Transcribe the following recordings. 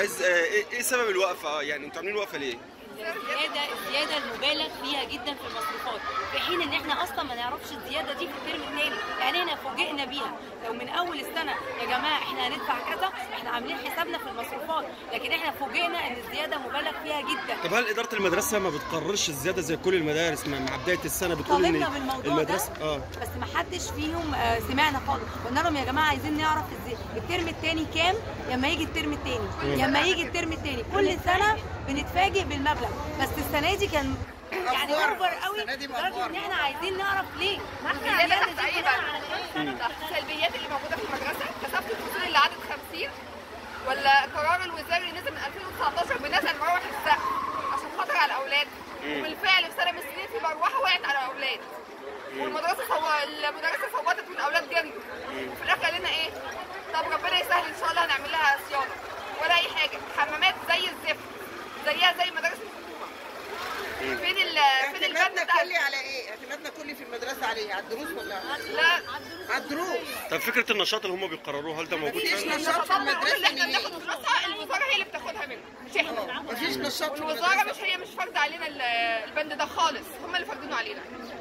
عايز آه، ايه إيه سبب الوقفه يعني انتوا عاملين وقفه ليه الزياده الزياده المبالغ فيها جدا في المصروفات في حين ان احنا اصلا ما نعرفش الزياده دي في الترم الثاني يعني احنا فوجئنا بيها لو من اول السنه يا جماعه احنا هندفع كذا احنا عاملين حسابنا في المصروفات لكن احنا فوجئنا ان الزياده مبالغ فيها جدا طب هل اداره المدرسه ما بتقررش الزياده زي كل المدارس مع مع بدايه السنه بتقول ان طالبنا بالموضوع المدرسه ده اه بس ما حدش فيهم آه، سمعنا خالص قلنا لهم يا جماعه عايزين نعرف ازاي الترم الثاني كام لما يجي الترم الثاني لما يجي الترم الثاني كل سنه بنتفاجئ بالمبلغ بس السنه دي كان يعني أفوار. اوفر قوي السنة دي لدرجه مأفور. ان احنا عايزين نعرف ليه ما احنا زيادة عيالنا دي تقريبا. كلها على السلبيات اللي موجوده في المدرسه كثافه الفصول اللي عدد 50 ولا قرار الوزاري نزل من 2019 بنزل مروح السقف عشان خاطر على الاولاد وبالفعل في سنه من السنين في مروحه وقعت على الاولاد والمدرسه صو... المدرسه صوتت والاولاد جريوا وفي الاخر قال لنا ايه طب ربنا يسهل ان شاء الله هنعمل لها صيانه ولا اي حاجه حمامات زي الزفت زيها زي مدارس الحكومه فين ال فين البند اعتمادنا بتاع كلي على ايه؟ اعتمادنا كلي في المدرسه على ايه؟ على الدروس ولا لا على الدروس؟ طب فكره النشاط اللي هم بيقرروه هل ده موجود مفيش فعلا؟ نشاط في المدرسه اللي احنا نهائي. بناخد فلوسها الوزاره هي اللي بتاخدها منا مش احنا مفيش نشاط في والوزاره المدرسه مش هي مش فارضه علينا ال- البند ده خالص هم اللي فارضينه علينا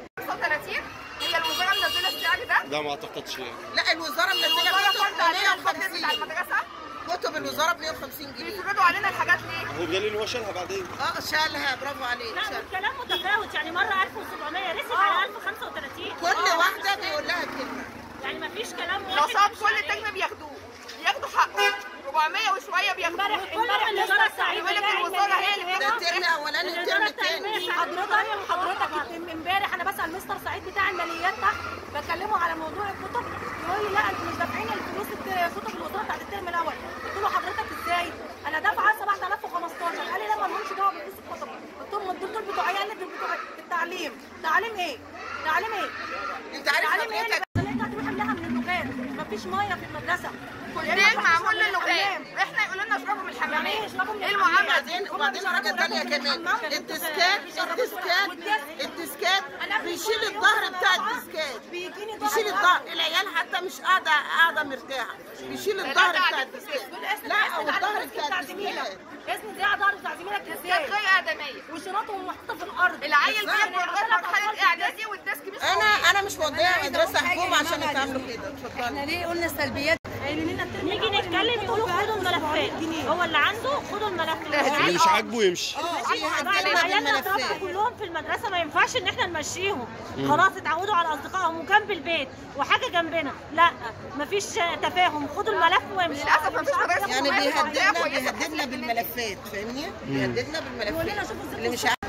35 هي الوزاره منزله السعر ده ده ما اعتقدش يعني لا الوزاره منزله الوزاره كتب فارضه علينا ب البند بتاع 150 المدرسه كتب الوزاره ب 150 جنيه بيفرضوا علينا الحاجات ليه؟ هو بدليل ان هو شالها بعدين اه شالها برافو عليك لا شال. والكلام متفاوت يعني مره 1700 رسم على 1035 كل واحده بيقول لها كلمه يعني ما فيش كلام واحد نشاط مش كل عليه. ترم بياخدوه بياخدوا حقه 400 وشويه بياخدوه امبارح الوزاره السعيده يقول لك الوزاره هي اللي ده بتاخد الترم الاولاني والترم الاداره الثاني التعليميه حضرتك حضرتك امبارح انا بسال مستر سعيد بتاع الماليات تحت بكلمه على موضوع الكتب يقول لي لا انتوا مش دافعين الفلوس الت- كتب الوزاره بتاعت الترم الاول قلت له حضرتك ازاي انا دافعه 7015 قال لي لا ما لهمش دعوه بفلوس الكتب قلت لهم الدكتور بتوع عيالنا دول بتوع التعليم تعليم ايه تعليم ايه انت عارف تعليم ايه حضرتك اللي هتروح لها من اللغات مفيش ميه في المدرسه كلنا معمول للغات احنا يقولوا لنا اشربوا من الحمامات يشربوا من ايه المعامله وبعدين دي؟ وبعدين حاجه ثانيه كمان الديسكات الديسكات الديسكات بيشيل الظهر بتاع الديسكات بيجيني بيشيل الظهر العيال حتى مش قاعده قاعده مرتاحه بيشيل الظهر بتاع الديسكات لا او الظهر بتاع الديسكات اسم زي ظهر بتاع زميلك كانت ازاي غير ادميه وشنطهم محطوطه في الارض العيل بالظبط. بيكبر لغايه مرحله اعدادي والديسك مش انا انا مش موديه مدرسه حكومه عشان يتعاملوا كده اتفضلي احنا ليه قلنا السلبيات قايلين لنا الترم نيجي الأول نتكلم المفروض يقولوا بقى خدوا الملفات جنيه. هو اللي عنده خدوا الملف اللي مش عاجبه يمشي اه عيالنا يهددنا اتربوا بالملفات كلهم في المدرسه ما ينفعش ان احنا نمشيهم خلاص اتعودوا على اصدقائهم وجنب البيت وحاجه جنبنا لا مفيش تفاهم خدوا الملف وامشوا للأسف مفيش مدرسة يعني حكومية بيهددنا كويسة بيهددنا بالملفات فاهمني بيهددنا بالملفات اللي مش عارف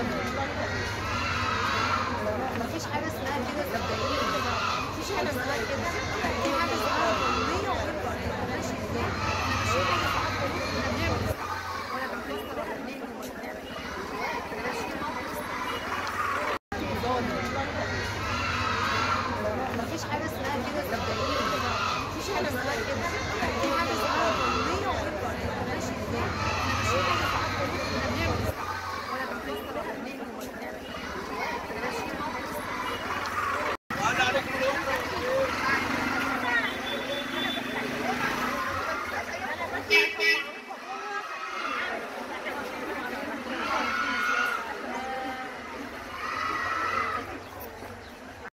مفيش حاجه اسمها كده صدقيني مفيش حاجه اسمها كده في حاجه اسمها حريه ويبقى ماشي ازاي مش حاجه صعبه احنا بنعمل ولا بنفكر احنا بنعمل ولا بنعمل مفيش حاجه اسمها كده صدقيني مفيش حاجه اسمها كده